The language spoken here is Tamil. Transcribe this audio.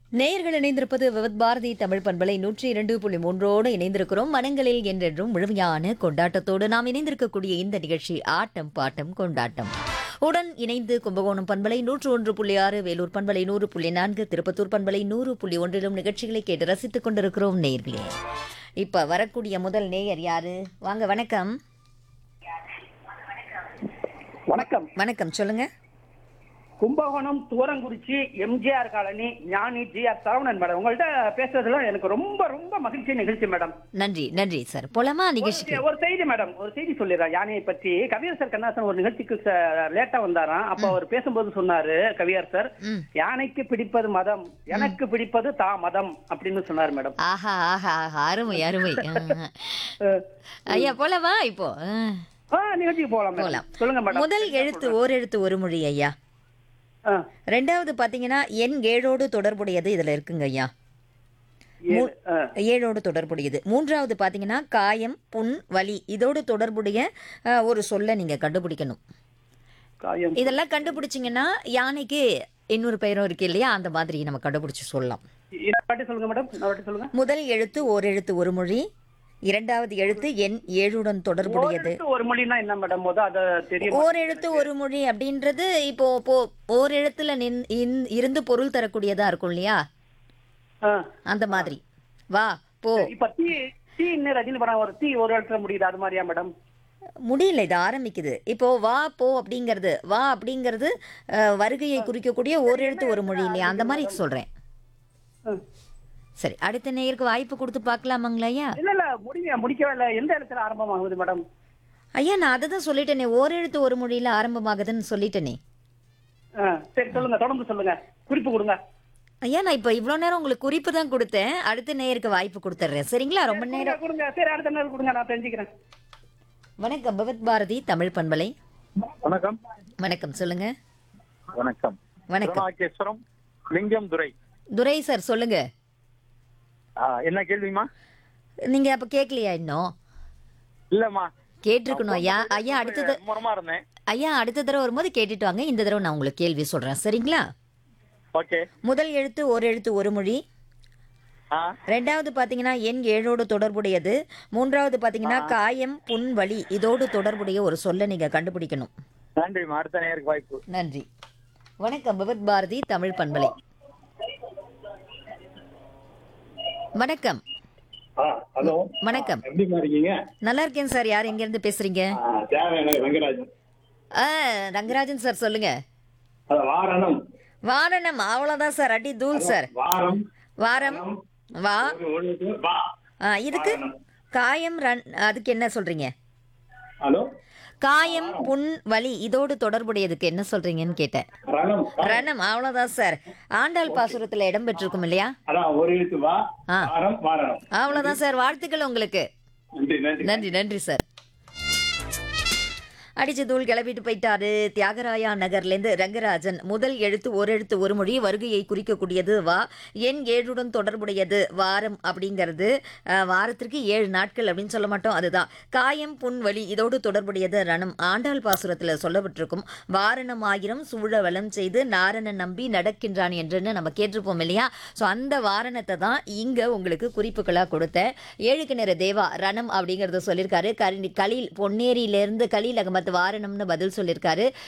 நேயர்கள் இணைந்திருப்பது விவத் பாரதி தமிழ் பண்பலை நூற்றி இரண்டு புள்ளி மூன்றோடு இணைந்திருக்கிறோம் மனங்களில் என்றென்றும் முழுமையான கொண்டாட்டத்தோடு நாம் இணைந்திருக்கக்கூடிய இந்த நிகழ்ச்சி ஆட்டம் பாட்டம் கொண்டாட்டம் உடன் இணைந்து கும்பகோணம் பண்பலை நூற்று ஒன்று புள்ளி ஆறு வேலூர் பண்பலை நூறு புள்ளி நான்கு திருப்பத்தூர் பண்பலை நூறு புள்ளி ஒன்றிலும் நிகழ்ச்சிகளை கேட்டு ரசித்துக் கொண்டிருக்கிறோம் நேயர்களே இப்ப வரக்கூடிய முதல் நேயர் யாரு வாங்க வணக்கம் வணக்கம் வணக்கம் சொல்லுங்க Kumbakonam Thurangurichi MGR colony Gnani G R Saravanan madam உங்கள்ட்ட பேசுறதுல எனக்கு ரொம்ப ரொம்ப மகிழ்ச்சி நிகழ்ச்சி மேடம் நன்றி நன்றி சார் போலாமா நிகழ்ச்சிக்கு ஒரு செய்தி மேடம் ஒரு செய்தி சொல்லிடுறேன் யானையை பற்றி கவியரசர் கண்ணாசன் ஒரு நிகழ்ச்சிக்கு லேட்டா வந்தாராம் அப்ப அவர் பேசும்போது சொன்னாரு கவியரசர் ம். யானைக்கு பிடிப்பது மதம் எனக்கு பிடிப்பது தா மதம் அப்படின்னு சொன்னார் மேடம் ஆஹா ஆஹா ஆஹா அருமை அருமை ஆஹா. அஹ், ஐயா போலவா இப்போ ஆ, ஆ, நிகழ்ச்சிக்கு போலாம் மேடம். போலாம் சொல்லுங்க மேடம் முதல் எழுத்து ஓர் எழுத்து ஒரு மொழி ஐயா ஆ, ரெண்டாவது பாத்தீங்கன்னா எண் ஏழோடு தொடர்புடையது இதுல இருக்குங்க ஐயா ஏழு. ஆ, ஏழோடு தொடர்புடையது மூன்றாவது பாத்தீங்கன்னா காயம் புண் வலி இதோடு தொடர்புடைய ஆ, ஒரு சொல்ல நீங்க கண்டுபிடிக்கணும் காயம் இதெல்லாம் கண்டுபிடிச்சிங்கன்னா யானைக்கு இன்னொரு பெயரும் இருக்கு இல்லையா அந்த மாதிரி நம்ம கண்டுபிடிச்சு சொல்லலாம் இன்னொரு வாட்டி சொல்லுங்க மேடம் இன்னொரு வாட்டி சொல்லுங்க முதல் எழுத்து ஓர் எழுத்து ஒரு மொழி இரண்டாவது எழுத்து எண் ஏழுடன் ஒரு தொடர்புடையது எழுத்து ஒரு மொழினா என்ன மேடம் முத அத தெரியும் ஓர் எழுத்து ஒரு மொழி அப்படின்றது இப்போ போ ஓர் எழுத்துல நின் இன்- இருந்து பொருள் தரக்கூடியதா இருக்கும் இல்லையா ஆ. அந்த மாதிரி வா போ இப்ப தீ தீ இன்னும் ரஜினி படம் ஒரு தீ ஒரு இடத்துல முடியுது அது மாதிரியா மேடம் முடியல இது ஆரம்பிக்குது இப்போ வா போ அப்படிங்கிறது வா அப்படிங்கிறது அஹ், வருகையை குறிக்கக்கூடிய ஓர் எழுத்து ஒரு மொழி இல்லையா அந்த மாதிரி சொல்றேன் ஆ. சரி அடுத்த நேயருக்கு வாய்ப்பு கொடுத்து பார்க்கலாமாங்களா ஐயா இல்ல இல்ல முடிங்க முடிக்கவே இல்ல எந்த இடத்துல ஆரம்பமாகுது மேடம் ஐயா நான் அதை தான் சொல்லிட்டேனே ஓர் எழுத்து ஒரு மொழியில ஆரம்பமாகுதுன்னு சொல்லிட்டேனே ஆ, சரி சொல்லுங்க தொடர்ந்து சொல்லுங்க குறிப்பு கொடுங்க ஐயா நான் இப்போ இவ்வளோ நேரம் உங்களுக்கு குறிப்பு தான் கொடுத்தேன் அடுத்த நேயருக்கு வாய்ப்பு கொடுத்துட்றேன் சரிங்களா ரொம்ப நேரம் கொடுங்க, கொடுங்க சரி அடுத்த நேரம் கொடுங்க நான் தெரிஞ்சுக்கிறேன் வணக்கம் பகவத் பாரதி தமிழ் பண்பலை வணக்கம் வணக்கம் சொல்லுங்க வணக்கம் வணக்கம் திருநாகேஸ்வரம் லிங்கம் துரை துரை சார் சொல்லுங்க ஆ, என்ன கேள்விமா நீங்க அப்ப கேட்கலையா இன்னும் இல்லம்மா கேட்டிருக்கணும் ஐயா ஐயா அடுத்தது முறமா இருந்தேன் ஐயா அடுத்த தடவை வரும்போது கேட்டுட்டு வாங்க இந்த தடவை நான் உங்களுக்கு கேள்வி சொல்றேன் சரிங்களா ஓகே முதல் எழுத்து ஒரு எழுத்து ஒரு மொழி ஆ ரெண்டாவது பாத்தீங்கன்னா எண் ஏழோடு தொடர்புடையது மூன்றாவது பாத்தீங்கன்னா காயம் புண் வலி இதோடு தொடர்புடைய ஒரு சொல்ல நீங்க கண்டுபிடிக்கணும் நன்றிம்மா அடுத்த நேருக்கு வாய்ப்பு நன்றி வணக்கம் விபத் பாரதி தமிழ் பண்பலை வணக்கம் ஆ ஹலோ வணக்கம் எப்படிமா இருக்கீங்க நல்லா இருக்கேன் சார் யார் எங்க இருந்து பேசுறீங்க ஆ, தேவையான ரங்கராஜன் ஆ ரங்கராஜன் சார் சொல்லுங்க அது வாரணம் வாரணம் அவ்வளவுதான் சார் அடி தூள் சார் வாரம் வாரம் வா ஒரு ஒழுங்கு வா ஆ, இதுக்கு காயம் ரன் அதுக்கு என்ன சொல்றீங்க ஹலோ காயம் புண் வலி இதோடு தொடர்புடையதுக்கு என்ன சொல்றீங்கன்னு கேட்டேன் ரணம் ரணம் அவ்வளவுதான் சார் ஆண்டாள் பாசுரத்துல இடம் பெற்றிருக்கும் இல்லையா அதான் ஒரு எழுத்து வா ஆ. வாரம் வாரணம் அவ்வளவுதான் சார் வாழ்த்துக்கள் உங்களுக்கு நன்றி நன்றி நன்றி நன்றி சார் அடிச்சு தூள் கிளப்பிட்டு போயிட்டாரு தியாகராயா நகர்லேருந்து ரங்கராஜன் முதல் எழுத்து ஒரு எழுத்து ஒரு மொழி வருகையை குறிக்கக்கூடியது வா எண் ஏழுடன் தொடர்புடையது வாரம் அப்படிங்கிறது அஹ், வாரத்திற்கு ஏழு நாட்கள் அப்படின்னு சொல்ல மாட்டோம் அதுதான் காயம் புண் வலி இதோடு தொடர்புடையது ரணம் ஆண்டாள் பாசுரத்தில் சொல்லப்பட்டிருக்கும் வாரணம் ஆயிரம் சூழ வளம் செய்து நாரணன் நம்பி நடக்கின்றான் என்றுன்னு நம்ம கேட்டிருப்போம் இல்லையா ஸோ அந்த வாரணத்தை தான் இங்கே உங்களுக்கு குறிப்புகளாக கொடுத்தேன் ஏழு கிணறு தேவா ரணம் அப்படிங்கிறத சொல்லியிருக்காரு கரி கலீல் பொன்னேரியிலேருந்து கலீல் அகமத் வாரணம்னு பதில் சொல்லியிருக்காரு